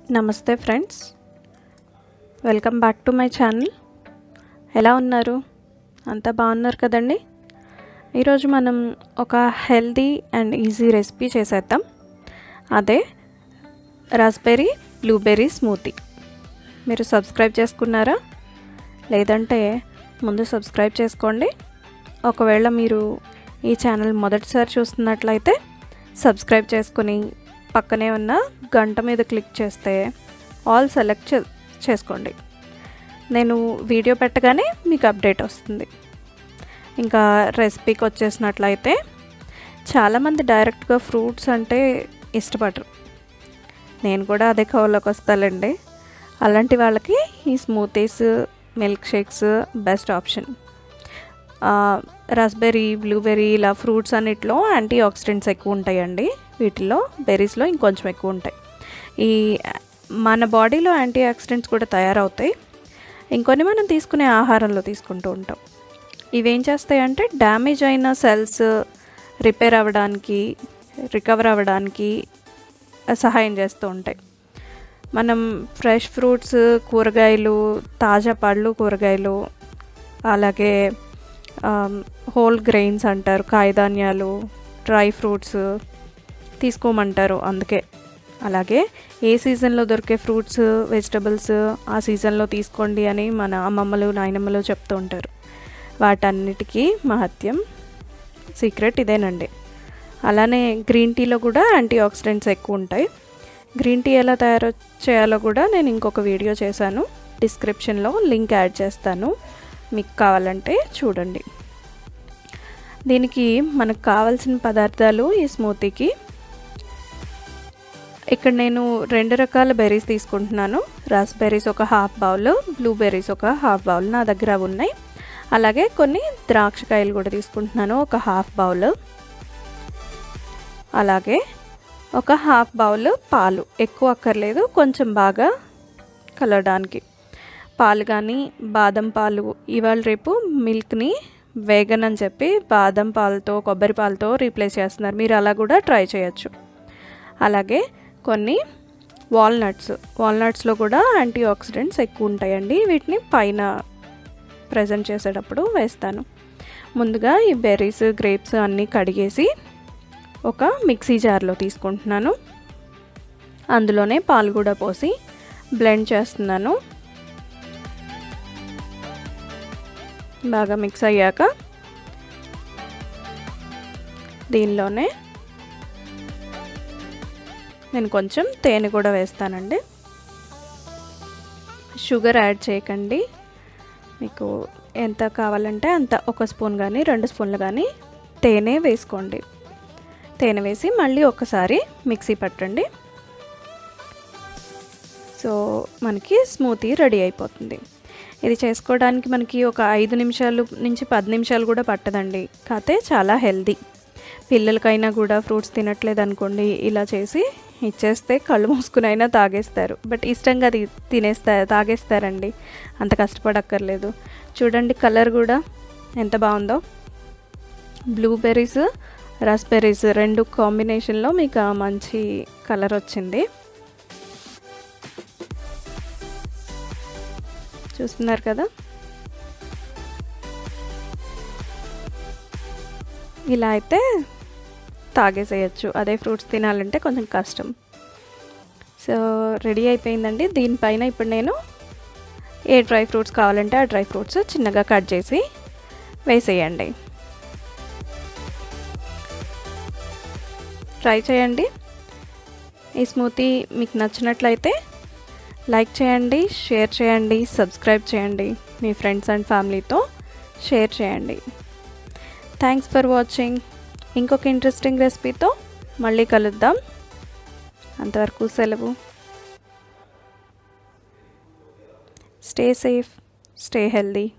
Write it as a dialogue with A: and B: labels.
A: నమస్తే friends welcome back to my channel ఎలా ఉన్నారు అంతా బాగున్నారు కదండి ఈరోజు మనం ఒక హెల్దీ అండ్ ఈజీ రెసిపీ చేసేద్దాం అదే రాస్బెర్రీ బ్లూబెర్రీ స్మూతీ మీరు సబ్స్క్రైబ్ చేసుకున్నారా లేదంటే ముందు సబ్స్క్రైబ్ చేసుకోండి ఒకవేళ మీరు ఈ ఛానల్ మొదటిసారి చూస్తున్నట్లయితే సబ్స్క్రైబ్ చేసుకుని పక్కనే ఉన్న గంట మీద క్లిక్ చేస్తే ఆల్ సెలెక్ట్ చే చేసుకోండి నేను వీడియో పెట్టగానే మీకు అప్డేట్ వస్తుంది ఇంకా రెసిపీకి వచ్చేసినట్లయితే చాలామంది డైరెక్ట్గా ఫ్రూట్స్ అంటే ఇష్టపడరు నేను కూడా అదే కవర్లోకి వస్తానండి అలాంటి వాళ్ళకి ఈ smoothies milk shakes best option raspberry blueberry ఇలా ఫ్రూట్స్ అన్నిట్లో యాంటీ ఆక్సిడెంట్స్ ఎక్కువ ఉంటాయండి వీటిల్లో బెర్రీస్లో ఇంకొంచెం ఎక్కువ ఉంటాయి ఈ మన బాడీలో యాంటీ ఆక్సిడెంట్స్ కూడా తయారవుతాయి ఇంకొన్ని మనం తీసుకునే ఆహారంలో తీసుకుంటూ ఉంటాం ఇవేం చేస్తాయంటే డ్యామేజ్ అయిన సెల్స్ రిపేర్ అవ్వడానికి రికవర్ అవ్వడానికి సహాయం చేస్తూ ఉంటాయి మనం ఫ్రెష్ ఫ్రూట్స్ కూరగాయలు తాజా పళ్ళు కూరగాయలు అలాగే హోల్ గ్రెయిన్స్ అంటారు కాయధాన్యాలు డ్రై ఫ్రూట్స్ తీసుకోమంటారు అందుకే అలాగే ఏ సీజన్లో దొరికే ఫ్రూట్స్ వెజిటబుల్స్ ఆ సీజన్లో తీసుకోండి అని మన అమ్మమ్మలు నాయనమ్మలు చెప్తూ ఉంటారు వాటన్నిటికీ మహత్యం సీక్రెట్ ఇదేనండి అలానే గ్రీన్ టీలో కూడా యాంటీ ఆక్సిడెంట్స్ ఎక్కువ ఉంటాయి గ్రీన్ టీ ఎలా తయారు చేయాలో కూడా నేను ఇంకొక వీడియో చేశాను డిస్క్రిప్షన్లో లింక్ యాడ్ చేస్తాను మీకు కావాలంటే చూడండి దీనికి మనకు కావాల్సిన పదార్థాలు ఈ స్మూతీకి ఇక్కడ నేను రెండు రకాల బెర్రీస్ తీసుకుంటున్నాను రాస్బెర్రీస్ ఒక హాఫ్ బౌల్ బ్లూబెర్రీస్ ఒక హాఫ్ బౌల్ నా దగ్గర ఉన్నాయి అలాగే కొన్ని ద్రాక్షకాయలు కూడా తీసుకుంటున్నాను ఒక హాఫ్ బౌల్ అలాగే ఒక హాఫ్ బౌల్ పాలు ఎక్కువ అక్కర్లేదు కొంచెం బాగా కలవడానికి పాలు కానీ బాదం పాలు ఇవాళ రేపు మిల్క్ని వేగన్ అని చెప్పి బాదం పాలతో కొబ్బరి పాలతో రీప్లేస్ చేస్తున్నారు మీరు అలా కూడా ట్రై చేయొచ్చు అలాగే కొన్ని వాల్నట్స్ వాల్నట్స్లో కూడా యాంటీ ఆక్సిడెంట్స్ ఎక్కువ ఉంటాయండి వీటిని పైన ప్రజెంట్ చేసేటప్పుడు వేస్తాను ముందుగా ఈ బెర్రీస్ గ్రేప్స్ అన్నీ కడిగేసి ఒక మిక్సీ జార్లో తీసుకుంటున్నాను అందులోనే పాలు కూడా పోసి బ్లెండ్ చేస్తున్నాను బాగా మిక్స్ అయ్యాక దీనిలోనే నేను కొంచెం తేనె కూడా వేస్తానండి షుగర్ యాడ్ చేయకండి మీకు ఎంత కావాలంటే అంత ఒక స్పూన్ కానీ రెండు స్పూన్లు కానీ తేనె వేసుకోండి తేనె వేసి మళ్ళీ ఒకసారి మిక్సీ పట్టండి సో మనకి స్మూతీ రెడీ అయిపోతుంది ఇది చేసుకోవడానికి మనకి ఒక ఐదు నిమిషాలు నుంచి పది నిమిషాలు కూడా పట్టదండి కాకపోతే చాలా హెల్దీ పిల్లలకైనా కూడా ఫ్రూట్స్ తినట్లేదు అనుకోండి ఇలా చేసి ఇచ్చేస్తే కళ్ళు మూసుకునైనా తాగేస్తారు బట్ ఇష్టంగా తినేస్తా తాగేస్తారండి అంత కష్టపడక్కర్లేదు చూడండి కలర్ కూడా ఎంత బాగుందో బ్లూబెర్రీస్ రాస్బెర్రీస్ రెండు కాంబినేషన్లో మీకు మంచి కలర్ వచ్చింది చూస్తున్నారు కదా ఇలా అయితే తాగేసేయచ్చు అదే ఫ్రూట్స్ తినాలంటే కొంచెం కష్టం సో రెడీ అయిపోయిందండి దీనిపైన ఇప్పుడు నేను ఏ డ్రై ఫ్రూట్స్ కావాలంటే ఆ డ్రై ఫ్రూట్స్ చిన్నగా కట్ చేసి వేసేయండి ట్రై చేయండి ఈ స్మూతీ మీకు నచ్చినట్లయితే లైక్ చేయండి షేర్ చేయండి సబ్స్క్రైబ్ చేయండి మీ ఫ్రెండ్స్ అండ్ ఫ్యామిలీతో షేర్ చేయండి థ్యాంక్స్ ఫర్ వాచింగ్ ఇంకొక ఇంట్రెస్టింగ్ రెసిపీతో మళ్ళీ కలుద్దాం అంతవరకు సెలవు స్టే సేఫ్ స్టే హెల్దీ